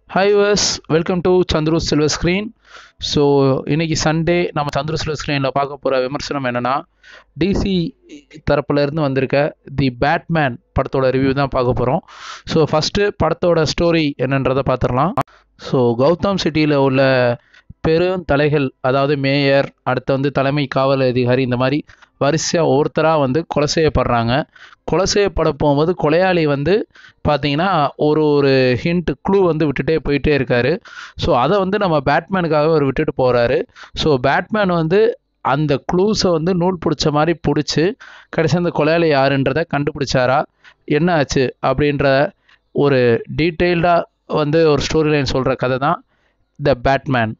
hi வர்ஸ் welcome to Chandru silver screen so இன்னைக்கு Sunday நம்ம சந்துரு சில்வர் ஸ்க்ரீனில் பார்க்க போகிற விமர்சனம் என்னென்னா டிசி தரப்புலேருந்து வந்திருக்க தி பேட்மேன் படத்தோட ரிவ்யூ தான் பார்க்க போகிறோம் ஸோ ஃபஸ்ட்டு படத்தோட ஸ்டோரி என்னன்றதை பார்த்துடலாம் ஸோ கௌதம் சிட்டியில் உள்ள பெரும் தலைகள் அதாவது மேயர் அடுத்து வந்து தலைமை காவல் அதிகாரி இந்த மாதிரி வரிசையாக ஒவ்வொருத்தராக வந்து கொலை செய்யப்படுறாங்க கொலை செய்யப்பட போகும்போது கொலையாளி வந்து பார்த்தீங்கன்னா ஒரு ஒரு ஹிண்ட் க்ளூ வந்து விட்டுட்டே போயிட்டே இருக்காரு ஸோ அதை வந்து நம்ம பேட்மேனுக்காக அவர் விட்டுட்டு போகிறாரு ஸோ பேட்மேன் வந்து அந்த க்ளூஸை வந்து நூல் பிடிச்ச மாதிரி பிடிச்சி கடைசி அந்த கொலையாளி யாருன்றதை கண்டுபிடிச்சாரா என்ன ஆச்சு அப்படின்ற ஒரு டீட்டெயில்டாக வந்து ஒரு ஸ்டோரி லைன் சொல்கிற கதை தான் த பேட்மேன்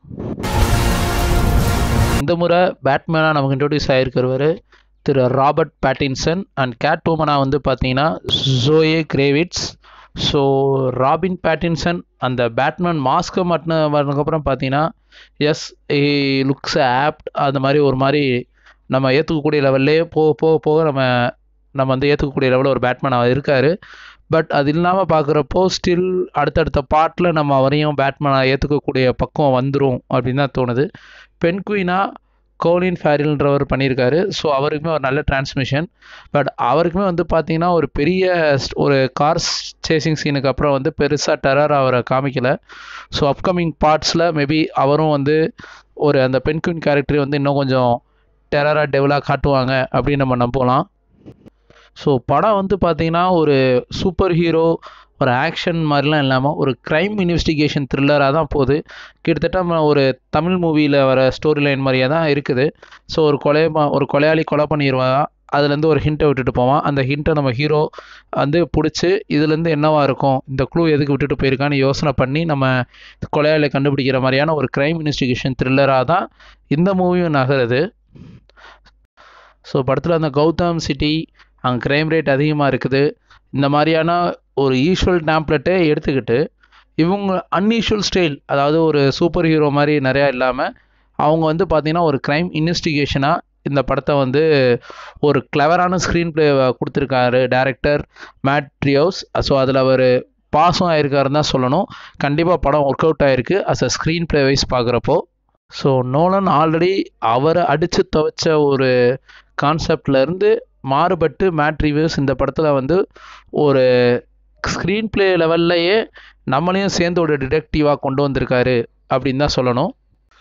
இந்த முறை பேட்மேனாக நமக்கு இன்ட்ரடியூஸ் ஆகிருக்கிறவர் திரு ராபர்ட் பேட்டின்சன் அண்ட் கேட் உமனாக வந்து பார்த்தீங்கன்னா Zoe Kravitz so Robin Pattinson அந்த பேட்மேன் மாஸ்க்கை மட்டும் வரதுக்கப்புறம் பார்த்தீங்கன்னா எஸ் லுக்ஸ் ஆப்ட் அந்த மாதிரி ஒரு மாதிரி நம்ம ஏற்றுக்கக்கூடிய லெவல்லே போக போக போக நம்ம நம்ம வந்து ஏற்றுக்கக்கூடிய லெவலில் ஒரு பேட்மேனாக இருக்கார் பட் அது இல்லாமல் பார்க்குறப்போ ஸ்டில் அடுத்தடுத்த பாட்டில் நம்ம அவரையும் பேட்மேனாக ஏற்றுக்கக்கூடிய பக்கம் வந்துடும் அப்படின்னு தான் தோணுது பென் குயினாக கோலின் ஃபேரில்ன்றவர் பண்ணியிருக்காரு ஸோ அவருக்குமே ஒரு நல்ல டிரான்ஸ்மிஷன் பட் அவருக்குமே வந்து பார்த்தீங்கன்னா ஒரு பெரிய ஒரு கார்ஸ் சேசிங் சீனுக்கு அப்புறம் வந்து பெருசாக டெரர் அவரை காமிக்கல ஸோ அப்கமிங் பார்ட்ஸில் மேபி அவரும் வந்து ஒரு அந்த பென் குயின் கேரக்டரை வந்து இன்னும் கொஞ்சம் டெரராக டெவலாக காட்டுவாங்க அப்படின்னு நம்ம நம்பலாம் ஸோ படம் வந்து பார்த்தீங்கன்னா ஒரு சூப்பர் ஹீரோ ஒரு ஆக்ஷன் மாதிரிலாம் இல்லாமல் ஒரு க்ரைம் இன்வெஸ்டிகேஷன் த்ரில்லராக தான் போகுது கிட்டத்தட்ட நம்ம ஒரு தமிழ் மூவியில் வர ஸ்டோரி லைன் மாதிரியே தான் இருக்குது ஸோ ஒரு கொலை ஒரு கொலையாளி கொலை பண்ணிடுவான் அதுலேருந்து ஒரு ஹிண்ட்டை விட்டுட்டு போவான் அந்த ஹிண்ட்டை நம்ம ஹீரோ வந்து பிடிச்சி இதுலேருந்து என்னவா இருக்கும் இந்த க்ளூ எதுக்கு விட்டுட்டு போயிருக்கான்னு யோசனை பண்ணி நம்ம கொலையாளியை கண்டுபிடிக்கிற மாதிரியான ஒரு க்ரைம் இன்வெஸ்டிகேஷன் த்ரில்லராக தான் இந்த மூவியும் நகருது ஸோ படத்தில் அந்த கௌதம் சிட்டி அங்கே க்ரைம் ரேட் அதிகமாக இருக்குது இந்த மாதிரியான ஒரு யூஷுவல் டேம்ப்ளெட்டை எடுத்துக்கிட்டு இவங்க அன்யூஷுவல் ஸ்டைல் அதாவது ஒரு சூப்பர் ஹீரோ மாதிரி நிறையா இல்லாமல் அவங்க வந்து பார்த்திங்கன்னா ஒரு க்ரைம் இன்வெஸ்டிகேஷனாக இந்த படத்தை வந்து ஒரு கிளவரான ஸ்க்ரீன் ப்ளே கொடுத்துருக்காரு டேரக்டர் மேட் ட்ரியோஸ் ஸோ அதில் அவர் பாஸும் ஆயிருக்காருன்னு தான் சொல்லணும் கண்டிப்பாக படம் ஒர்க் அவுட் ஆகிருக்கு as a screen play wise பார்க்குறப்போ ஸோ நோலன் ஆல்ரெடி அவரை அடித்து துவைச்ச ஒரு கான்செப்ட்லேருந்து மாறுபட்டு மேட் ரிவ்யூஸ் இந்த படத்தில் வந்து ஒரு ஸ்க்ரீன் ப்ளே லெவல்லையே நம்மளையும் சேர்ந்து ஒரு டிடெக்டிவாக கொண்டு வந்திருக்காரு அப்படின்னு தான் சொல்லணும்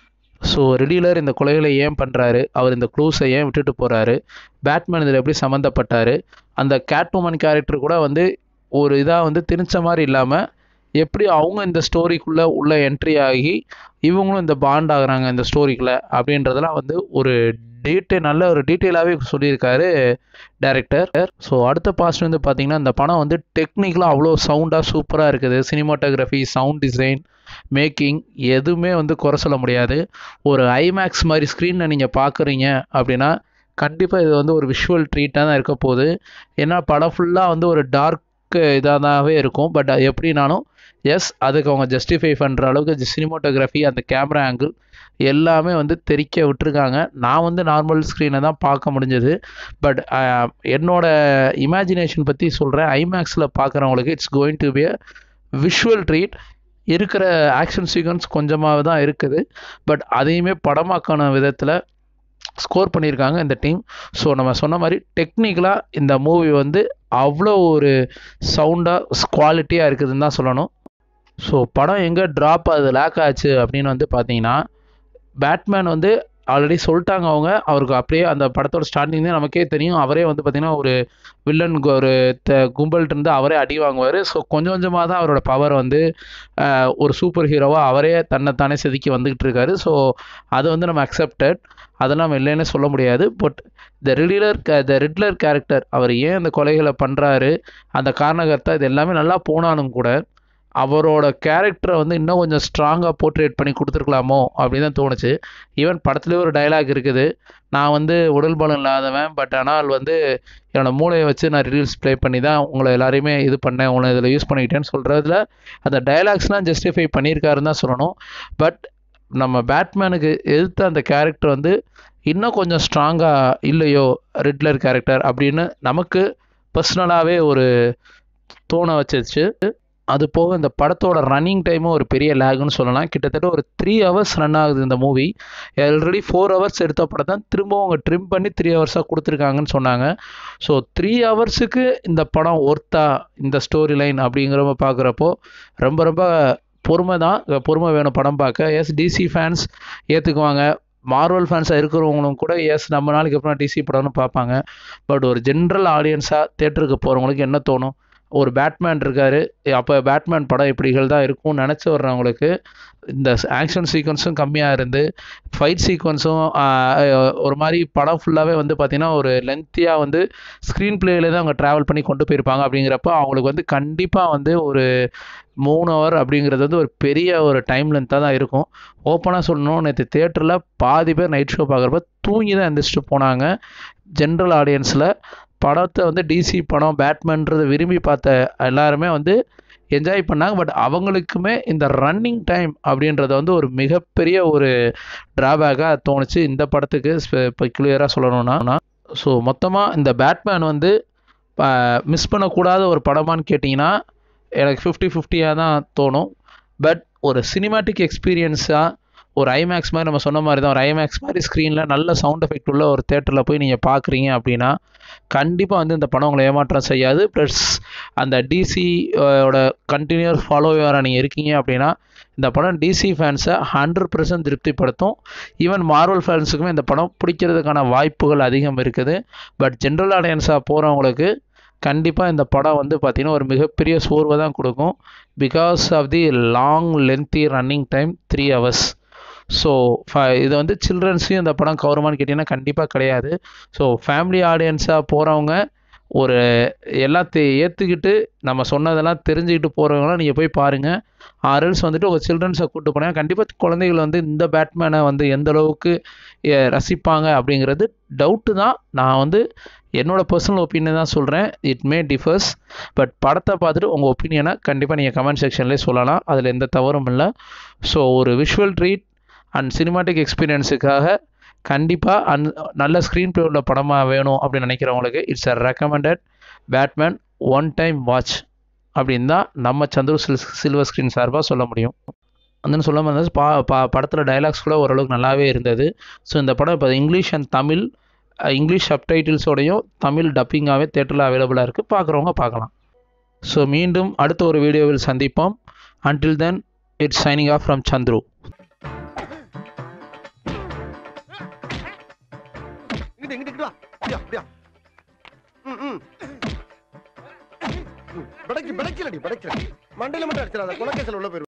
ஸோ ரெடிலர் இந்த கொலைகளை ஏன் பண்ணுறாரு அவர் இந்த க்ளூஸை ஏன் விட்டுட்டு போகிறாரு பேட்மேன் இதில் எப்படி சம்மந்தப்பட்டார் அந்த கேட்வுமன் கேரக்டர் கூட வந்து ஒரு இதாக வந்து திணிச்ச மாதிரி இல்லாமல் எப்படி அவங்க இந்த ஸ்டோரிக்குள்ளே உள்ள என்ட்ரி ஆகி இவங்களும் இந்த பாண்ட் ஆகுறாங்க இந்த ஸ்டோரிக்குள்ளே அப்படின்றதெல்லாம் வந்து ஒரு டீட்டெயில் நல்ல ஒரு டீட்டெயிலாகவே சொல்லியிருக்காரு டேரக்டர் ஸோ அடுத்த பாஸ்ட் வந்து பார்த்திங்கன்னா இந்த படம் வந்து டெக்னிக்கலாக அவ்வளோ சவுண்டாக சூப்பராக இருக்குது சினிமாட்டோகிராஃபி சவுண்ட் டிசைன் மேக்கிங் எதுவுமே வந்து குறை சொல்ல முடியாது ஒரு ஐமேக்ஸ் மாதிரி ஸ்க்ரீனில் நீங்கள் பார்க்குறீங்க அப்படின்னா கண்டிப்பாக இது வந்து ஒரு விஷுவல் ட்ரீட்டாக தான் இருக்க போகுது ஏன்னா படம் ஃபுல்லாக வந்து ஒரு டார்க் இதாக தான்வே இருக்கும் பட் எப்படினாலும் எஸ் அதுக்கு அவங்க ஜஸ்டிஃபை பண்ணுற அளவுக்கு சினிமோட்டோகிராஃபி அந்த கேமரா ஆங்கிள் எல்லாமே வந்து தெரிக்க விட்டுருக்காங்க நான் வந்து நார்மல் ஸ்க்ரீனை தான் பார்க்க முடிஞ்சது பட் என்னோட இமேஜினேஷன் பற்றி சொல்கிறேன் ஐமேக்ஸில் பார்க்குறவங்களுக்கு it's going to be a visual treat இருக்கிற ஆக்ஷன் சீக்வன்ஸ் கொஞ்சமாக தான் இருக்குது பட் அதையுமே படமாக்கான விதத்தில் ஸ்கோர் பண்ணியிருக்காங்க இந்த டீம் ஸோ நம்ம சொன்ன மாதிரி டெக்னிக்கலாக இந்த மூவி வந்து அவ்வளோ ஒரு சவுண்டாக குவாலிட்டியாக இருக்குதுன்னு தான் சொல்லணும் ஸோ படம் எங்கே ட்ராப் அது லேக் ஆச்சு அப்படின்னு வந்து பார்த்தீங்கன்னா பேட்மேன் வந்து ஆல்ரெடி சொல்லிட்டாங்க அவங்க அவருக்கு அப்படியே அந்த படத்தோட ஸ்டார்டிங்லேயே நமக்கே தெரியும் அவரே வந்து பார்த்திங்கன்னா ஒரு வில்லன் ஒரு த கும்பல்கிட்ட அவரே அடி வாங்குவார் ஸோ கொஞ்சம் கொஞ்சமாக தான் அவரோட பவர் வந்து ஒரு சூப்பர் ஹீரோவாக அவரே தன்னைத்தானே செதுக்கி வந்துக்கிட்டு இருக்காரு ஸோ அதை வந்து நம்ம அக்செப்டட் அதெல்லாம் இல்லைன்னு சொல்ல முடியாது but the Riddler the Riddler character அவர் ஏன் அந்த கொலைகளை பண்ணுறாரு அந்த காரணகர்த்தா இது எல்லாமே நல்லா போனாலும் கூட அவரோட கேரக்டரை வந்து இன்னும் கொஞ்சம் ஸ்ட்ராங்காக போர்ட்ரேட் பண்ணி கொடுத்துருக்கலாமோ அப்படின்னு தான் தோணுச்சு ஈவன் படத்துலேயே ஒரு டைலாக் இருக்குது நான் வந்து உடல் பலம் இல்லாதவன் பட் ஆனால் வந்து என்னோடய மூளையை வச்சு நான் ரீல்ஸ் ப்ளே பண்ணி தான் உங்களை எல்லாரையுமே இது பண்ணேன் உங்களை இதில் யூஸ் பண்ணிக்கிட்டேன்னு சொல்கிறதுல அந்த டைலாக்ஸ்லாம் ஜஸ்டிஃபை பண்ணியிருக்காருன்னு தான் சொல்லணும் பட் நம்ம பேட்மேனுக்கு எதிர்த்த அந்த கேரக்டர் வந்து இன்னும் கொஞ்சம் ஸ்ட்ராங்காக இல்லையோ ரிட்லர் கேரக்டர் அப்படின்னு நமக்கு பர்சனலாகவே ஒரு தோண வச்சிருச்சு அது போக இந்த படத்தோட ரன்னிங் டைமும் ஒரு பெரிய லேக்னு சொல்லலாம் கிட்டத்தட்ட ஒரு த்ரீ ஹவர்ஸ் ரன் ஆகுது இந்த மூவி ஆல்ரெடி ஃபோர் ஹவர்ஸ் எடுத்த படம் தான் திரும்பவும் அவங்க ட்ரிம் பண்ணி த்ரீ ஹவர்ஸாக கொடுத்துருக்காங்கன்னு சொன்னாங்க ஸோ த்ரீ ஹவர்ஸுக்கு இந்த படம் ஒர்த்தா இந்த ஸ்டோரி லைன் அப்படிங்கிறப்ப பார்க்குறப்போ ரொம்ப ரொம்ப பொறுமை தான் பொறுமை வேணும் படம் பார்க்க எஸ் டிசி ஃபேன்ஸ் ஏற்றுக்குவாங்க மார்வல் ஃபேன்ஸாக இருக்கிறவங்களும் கூட எஸ் நம்ம நாளைக்கு அப்புறம் டிசி படம்னு பார்ப்பாங்க பட் ஒரு ஜென்ரல் ஆடியன்ஸாக தேட்டருக்கு போகிறவங்களுக்கு என்ன தோணும் ஒரு பேட்மேன் இருக்கார் அப்போ பேட்மேன் படம் இப்படிகள் தான் இருக்கும்னு நினச்சி வர்றவங்களுக்கு இந்த ஆக்ஷன் சீக்வன்ஸும் கம்மியாக இருந்து ஃபைட் சீக்வன்ஸும் ஒரு மாதிரி படம் ஃபுல்லாகவே வந்து பார்த்திங்கன்னா ஒரு லென்த்தியாக வந்து ஸ்க்ரீன் பிளேயில் தான் அவங்க ட்ராவல் பண்ணி கொண்டு போயிருப்பாங்க அப்படிங்கிறப்ப அவங்களுக்கு வந்து கண்டிப்பாக வந்து ஒரு மூணு ஹவர் அப்படிங்கிறது வந்து ஒரு பெரிய ஒரு டைம் லென்த்தாக தான் இருக்கும் ஓப்பனாக சொல்லணும் நேற்று தேட்டரில் பாதி பேர் நைட் ஷோ பார்க்குறப்ப தூங்கி தான் எந்திரிச்சிட்டு போனாங்க ஜென்ரல் ஆடியன்ஸில் படத்தை வந்து டிசி படம் பேட்மேன்றதை விரும்பி பார்த்த எல்லாருமே வந்து என்ஜாய் பண்ணாங்க பட் அவங்களுக்குமே இந்த ரன்னிங் டைம் அப்படின்றத வந்து ஒரு மிகப்பெரிய ஒரு ட்ராபேக்காக தோணுச்சு இந்த படத்துக்கு பெக்குலியராக சொல்லணும்னா ஸோ மொத்தமாக இந்த பேட்மேன் வந்து மிஸ் பண்ணக்கூடாத ஒரு படமான்னு கேட்டிங்கன்னா எனக்கு ஃபிஃப்டி ஃபிஃப்டியாக தான் தோணும் பட் ஒரு சினிமாட்டிக் எக்ஸ்பீரியன்ஸாக ஒரு ஐமேக்ஸ் மாதிரி நம்ம சொன்ன மாதிரி தான் ஒரு ஐமேக்ஸ் மாதிரி ஸ்க்ரீனில் நல்ல சவுண்ட் எஃபெக்ட் உள்ள ஒரு தேட்டரில் போய் நீங்கள் பார்க்குறீங்க அப்படின்னா கண்டிப்பாக வந்து இந்த படம் உங்களை ஏமாற்றம் செய்யாது ப்ளஸ் அந்த டிசி ஓட கண்டினியூஸ் ஃபாலோவராக நீங்கள் இருக்கீங்க அப்படின்னா இந்த படம் டிசி ஃபேன்ஸை ஹண்ட்ரட் பர்சன்ட் திருப்திப்படுத்தும் ஈவன் மார்வல் ஃபேன்ஸுக்குமே இந்த படம் பிடிக்கிறதுக்கான வாய்ப்புகள் அதிகம் இருக்குது பட் ஜென்ரல் ஆடியன்ஸாக போகிறவங்களுக்கு கண்டிப்பாக இந்த படம் வந்து பார்த்திங்கன்னா ஒரு மிகப்பெரிய சோர்வை தான் கொடுக்கும் because of the long lengthy running time three hours so இது வந்து சில்ட்ரன்ஸையும் இந்த படம் கவருமான்னு கேட்டிங்கன்னா கண்டிப்பாக கிடையாது ஸோ ஃபேமிலி ஆடியன்ஸாக போகிறவங்க ஒரு எல்லாத்தையும் ஏற்றுக்கிட்டு நம்ம சொன்னதெல்லாம் தெரிஞ்சுக்கிட்டு போகிறவங்களாம் நீங்கள் போய் பாருங்கள் ஆர்எல்ஸ் வந்துட்டு உங்கள் சில்ட்ரன்ஸை கூப்பிட்டு போனால் கண்டிப்பாக குழந்தைகள் வந்து இந்த பேட்மேனை வந்து எந்த அளவுக்கு ரசிப்பாங்க அப்படிங்கிறது டவுட்டு தான் நான் வந்து என்னோடய பர்சனல் ஒப்பீனியன் தான் சொல்கிறேன் இட் மே டிஃபர்ஸ் பட் படத்தை பார்த்துட்டு உங்கள் ஒப்பீனியனை கண்டிப்பாக நீங்கள் கமெண்ட் செக்ஷன்லேயே சொல்லலாம் அதில் எந்த தவறும் இல்லை ஸோ ஒரு விஷுவல் ட்ரீட் அண்ட் சினிமாட்டிக் எக்ஸ்பீரியன்ஸுக்காக கண்டிப்பாக அந் நல்ல ஸ்க்ரீன் ப்ளே உள்ள படமாக வேணும் அப்படின்னு நினைக்கிறவங்களுக்கு it's a recommended Batman one time watch அப்படின்னு தான் நம்ம சந்துரு சில் சில்வர் ஸ்க்ரீன் சார்பாக சொல்ல முடியும் அந்த சொல்ல மாதிரி பா பா படத்தில் டைலாக்ஸ் கூட ஓரளவுக்கு நல்லாவே இருந்தது ஸோ இந்த படம் இப்போ இங்கிலீஷ் அண்ட் தமிழ் இங்கிலீஷ் சப்டைட்டில்ஸோடையும் தமிழ் டப்பிங்காகவே தேட்டரில் அவைலபிளாக இருக்குது பார்க்குறவங்க பார்க்கலாம் ஸோ மீண்டும் அடுத்த ஒரு வீடியோவில் சந்திப்போம் until then it's signing off from Chandru இங்கிட்டு இங்கிட்டு வா அப்படியா அப்படியா ம் ம் படைக்கு படைக்கலடி படைக்கல மண்டையில மட்டும் அடிச்சிடாத குலக்கேசல் உள்ள போயிரு